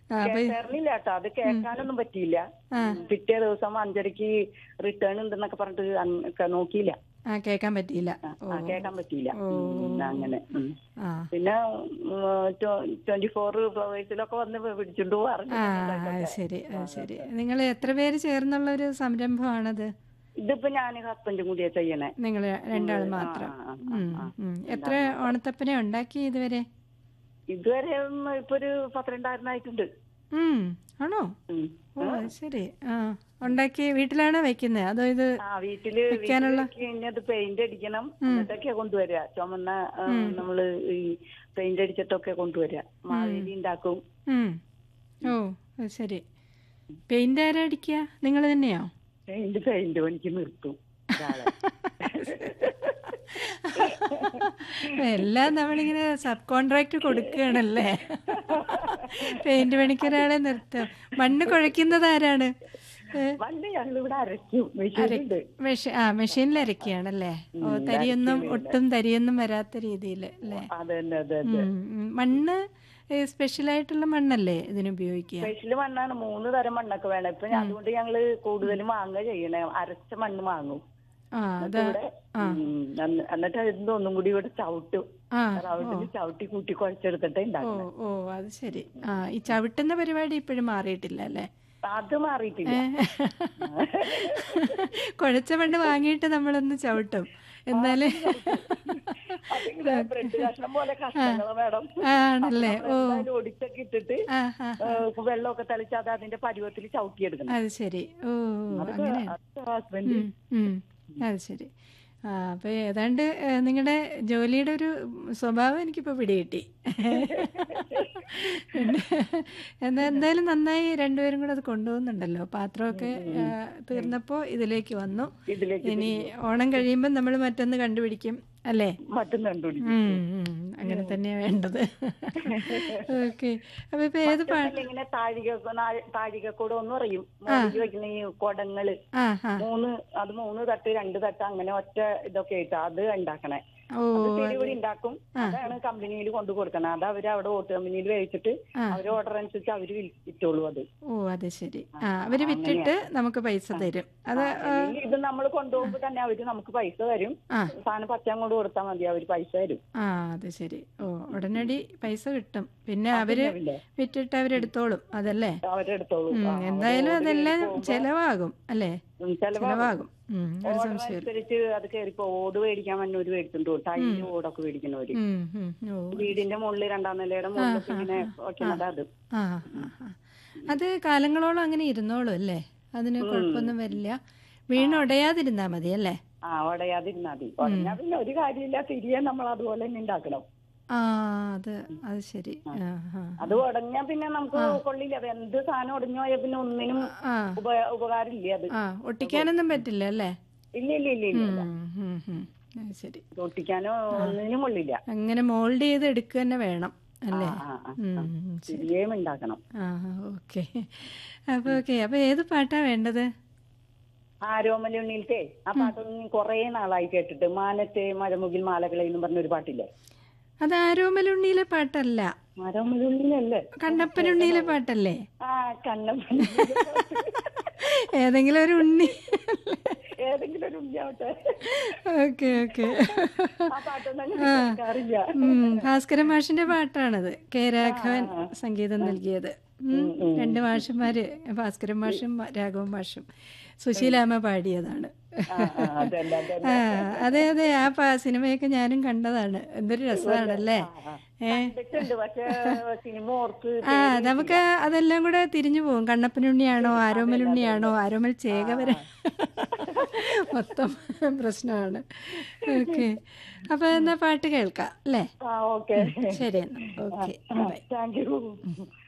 ആ, അപ്പൊ കേട്ടാറില്ല കേട്ടോ അത് കേൾക്കാനൊന്നും പറ്റിയില്ല പിറ്റേ ദിവസം അഞ്ചരക്ക് റിട്ടേൺ ഉണ്ടെന്നൊക്കെ പറഞ്ഞിട്ട് അന്ന് ക- നോക്കിയില്ല ആ കേൾക്കാൻ പറ്റിയില്ല ആ, ആ, കേൾക്കാൻ പറ്റിയില്ല ഓ. ഉം, അങ്ങനെ ഉം. ആ പിന്നെ ട്വന്റി ഫോർ ഫ്ലവേഴ്സിലൊക്കെ വന്ന് പിടിച്ചോണ്ട് പോവാറുണ്ട് ആ അത് ശരി അത് ശരി നിങ്ങൾ എത്ര പേര് ചേർന്നുള്ള ഒരു സംരംഭമാണത് ഇതിപ്പോ ഞാൻ ഹസ്ബൻഡും കൂടിയാ ചെയ്യണേ നിങ്ങൾ രണ്ടാൾ മാത്രം ആ, ആ, ഉം, ഉം. എത്ര ഓണത്തപ്പനെ ഉണ്ടാക്കി ഇതുവരെ ഇതുവരെ ഉം ഇപ്പൊ ഒരു പന്ത്രണ്ടായിരനായിട്ടുണ്ട് ഉം ആണോ ഉം. ഓ അത് ശരി ആ ഉണ്ടാക്കി വീട്ടിലാണോ വെക്കുന്നത് അതോ ഇത് ആ വീട്ടില് വെക്കാനുള്ള- വീട്ടിലേക്ക് പെയിന്റ് അടിക്കണം എന്നിട്ടൊക്കെയാ കൊണ്ടുവരിക ചുമന്ന ആ, നമ്മള് ഈ പെയിന്റ് അടിച്ചിട്ടൊക്കെ കൊണ്ടുവരിക മാവേലി ഉണ്ടാക്കും ഉം. ഓ അത് ശരി പെയിന്റ് ആരാ അടിക്കുക നിങ്ങൾ തന്നെയോ പെയിന്റ് പെയിന്റ് പണിക്ക് നിർത്തും ഒരാളെ. എല്ലാം നമ്മളിങ്ങനെ സബ് കോൺട്രാക്ട് കൊടുക്കുകയാണല്ലേ പെയിന്റ് പണിക്കൊരാളെ നിർത്താം മണ്ണ് കുഴയ്ക്കുന്നത് ആരാണ് ഏ, പണ്ട് ഞങ്ങൾ ഇവിടെ അരയ്ക്കും മെഷീനുണ്ട് മെഷീൻ ആ മെഷീനിൽ അരക്കുകയാണല്ലേ ഓ തരിയൊന്നും ഒട്ടും തരിയൊന്നും വരാത്ത രീതിയിൽ അല്ലേ അതെ അതെ അതെ അതെ ഉം, ഉം. മണ്ണ് സ്പെഷ്യൽ ആയിട്ടുള്ള മണ്ണല്ലേ ഇതിന് ഉപയോഗിക്കുക സ്പെഷ്യല് മണ്ണാണ് മൂന്ന് തരം മണ്ണൊക്കെ വേണം ഇപ്പൊ ഞാൻ- അതുകൊണ്ട് ഞങ്ങള് കൂടുതലും വാങ്ങുക ചെയ്യണേ അരച്ച മണ്ണ് വാങ്ങും ആ അതാ ഇവിടെ ഉം, അന്ന്- എന്നിട്ട് അതിന്റെ ഒന്നും കൂടി ഇവിടെ ചവിട്ടും ആ റൗണ്ടിൽ ചവിട്ടി കൂട്ടി കുഴച്ചെടുത്തിട്ടേ ഓ ഉണ്ടാക്കണം ഓ അത് ശരി ആ ഈ ചവിട്ടുന്ന പരിപാടി ഇപ്പോഴും മാറിയിട്ടില്ല അല്ലേ അത് മാറിയിട്ടില്ല കുഴച്ച മണ്ണ് വാങ്ങിയിട്ട് നമ്മളൊന്ന് ചവിട്ടും എന്നാലേ അതിങ്ങനെ ബ്രെഡ് കഷ്ണം പോലെ കഷ്ണങ്ങള് വേണം ആണല്ലേ ഓ എന്തായാലും ഒടിച്ചൊക്കെ ഇട്ടിട്ട് ആ ആ ഏഹ് വെള്ളമൊക്കെ തളിച്ച് അത് അതിന്റെ പരുവത്തിൽ ചവിട്ടിയെടുക്കണം അത് ശരി ഓ അങ്ങനെ ഹസ്ബൻഡ് ഉം, ഉം. അത് ശരി ആ അപ്പൊ ഏതാണ്ട് നിങ്ങളുടെ ജോലിയുടെ ഒരു സ്വഭാവം എനിക്കിപ്പോൾ പിടികിട്ടി പിന്നെ എന്നാ എന്തായാലും നന്നായി രണ്ടുപേരും കൂടെ അത് കൊണ്ടുപോകുന്നുണ്ടല്ലോ പാത്രമൊക്കെ ആ, തീർന്നപ്പോൾ ഇതിലേക്ക് വന്നു ഇതിലേക്ക് ഇനി ഓണം കഴിയുമ്പോൾ നമ്മൾ മറ്റൊന്ന് കണ്ടുപിടിക്കും അല്ലേ മറ്റും കണ്ടുപിടിക്കും ഉം, ഉം. അങ്ങനെ തന്നെയാ വേണ്ടത് ഓക്കെ അപ്പൊ ഇപ്പൊ ഏത് പാ മറ്റൊന്നല്ല ഇങ്ങനെ താഴിക താഴികക്കൂടെ ഒന്ന് പറയും മോളിൽ വെക്കുന്ന ഈ കൊടങ്ങള് ആ ആ മൂന്ന് അത് മൂന്ന് തട്ട് രണ്ട് തട്ട് അങ്ങനെ ഒറ്റ ഇതൊക്കെ ആയിട്ട് അത് ഉണ്ടാക്കണേ ഓ അത് ഇവിടെ ഉണ്ടാക്കും അതാണ് കമ്പനിയിൽ കൊണ്ടു കൊടുക്കണം അത് അവര് അവിടെ ഓട്ട് കമ്പനിയിൽ വേവിച്ചിട്ട് അവര് ഓർഡർ അനുസരിച്ച് അവര് വിൽ- വിറ്റോളൂ അത് ഓ അത് ശരി ആ അവര് വിറ്റിട്ട് നമുക്ക് പൈസ തരും അത് അല്ലെങ്കിൽ ഇത് നമ്മൾ കൊണ്ടുപോകുമ്പോ തന്നെ അവര് നമുക്ക് പൈസ തരും ആ. സാധനം പച്ചാൻ കൊണ്ട് കൊടുത്താൽ മതി അവര് പൈസ തരും ആ അത് ശരി ഓ ഉടനടി പൈസ കിട്ടും പിന്നെ അവര് പിന്നെ വിറ്റിട്ട് അവരെടുത്തോളും അതല്ലേ അവരെടുത്തോളൂ ഉം, ആ, എന്തായാലും അവര് അതെല്ലാം പോകുമ്പോ ചെലവാകും അല്ലേ ഉം, ചെലവാകും. ചെലവാകും ഉം, ഒരു ഓർഡർ സംശയം അനുസരിച്ച് അത് കയറിപ്പോ ഓട് മേടിക്കാൻ വന്നവര് മേടിച്ചിട്ടുണ്ട് ടൈലിന്റെ ഓടൊക്കെ മേടിക്കുന്നവര് ഉം, ഉം, ഓ വീടിന്റെ മുകളിൽ രണ്ടാം നിലയുടെ മുകളിൽ ഇങ്ങനെ വെക്കുന്നത് അത് ആ ആ, ആ. അത് കാലങ്ങളോളം അങ്ങനെ ഇരുന്നോളും അല്ലേ അതിന് കുഴപ്പമൊന്നും വരില്ല വീണുടയാതിരുന്നാ മതി അല്ലേ ആ ഉടയാതിരുന്നാ മതി ഉടഞ്ഞാ പിന്നെ ഒരു കാര്യമില്ല തിരികെ നമ്മൾ അതുപോലെ തന്നെ ഉണ്ടാക്കണം ആ അത് അത് ശരി ആ ആ അത് ഉടഞ്ഞാ പിന്നെ നമുക്ക് കൊള്ളില്ല അത് എന്ത് സാധനം ഉടഞ്ഞു പോയാൽ പിന്നെ ഒന്നിനും ആ ഉപ- ഉപകാരമില്ല അത് ആ ഒട്ടിക്കാനൊന്നും പറ്റില്ല അല്ലേ ഇല്ല ഇല്ല ഇല്ല ഇല്ല ഉം, ഉം, ഉം. അത് ശരി ഒട്ടിക്കാനോ ഒന്നിനും കൊള്ളില്ല അങ്ങനെ മോൾഡ് ചെയ്ത് എടുക്കുക തന്നെ വേണം അല്ലേ ആ ആ ഉം, ഉം, ശരി തിരികെയും ഉണ്ടാക്കണം ആ ഓക്കെ അപ്പൊ ഓക്കെ അപ്പൊ ഏത് പാട്ടാ വേണ്ടത് ആരോമലുണ്ണിയിലത്തെ ആ പാട്ടൊന്നും കൊറേ നാളായി കേട്ടിട്ട് മാനത്തെ മഴമുകിൽ മാലകളെ എന്ന് പറഞ്ഞൊരു പാട്ടില്ലേ അത് ആരോമലുണ്ണിയിലെ പാട്ടല്ല ആരോമലുണ്ണിയിലല്ലേ കണ്ണപ്പനുണ്ണിയിലെ പാട്ടല്ലേ ആ കണ്ണപ്പൻ ഏതെങ്കിലും ഒരു ഉണ്ണി ഏതെങ്കിലും ഒരു ഉണ്ണിയാവട്ടെ ഓക്കെ ഓക്കെ ആ പാട്ടൊന്നും അങ്ങനെ കേൾക്കാറില്ല ഭാസ്കരൻ മാഷിന്റെ പാട്ടാണത് കെ രാഘവൻ സംഗീതം നൽകിയത് ഉം. രണ്ട് മാഷന്മാര് ഭാസ്കരൻ മാഷും രാഘവൻ മാഷും സുശീലാമ്മ പാടിയതാണ് ആ, ആ, അതല്ല അതല്ല ആ അതെ അതെ ആ പാ സിനിമയൊക്കെ ഞാനും കണ്ടതാണ് എന്തൊരു രസമാണല്ലേ ഏ കണ്ടിട്ടുണ്ട് പക്ഷെ സിനിമ ഓർത്ത് ആ നമുക്ക് അതെല്ലാം കൂടെ തിരിഞ്ഞു പോകും കണ്ണപ്പനുണ്ണിയാണോ ആരോമലുണ്ണിയാണോ ആരോമൽ ചേകവര മൊത്തം പ്രശ്നമാണ് ഓക്കെ അപ്പൊ എന്നാ പാട്ട് കേൾക്കാം അല്ലേ ആ ഓക്കെ ശരി എന്നാ ഓക്കെ ബൈ താങ്ക് യു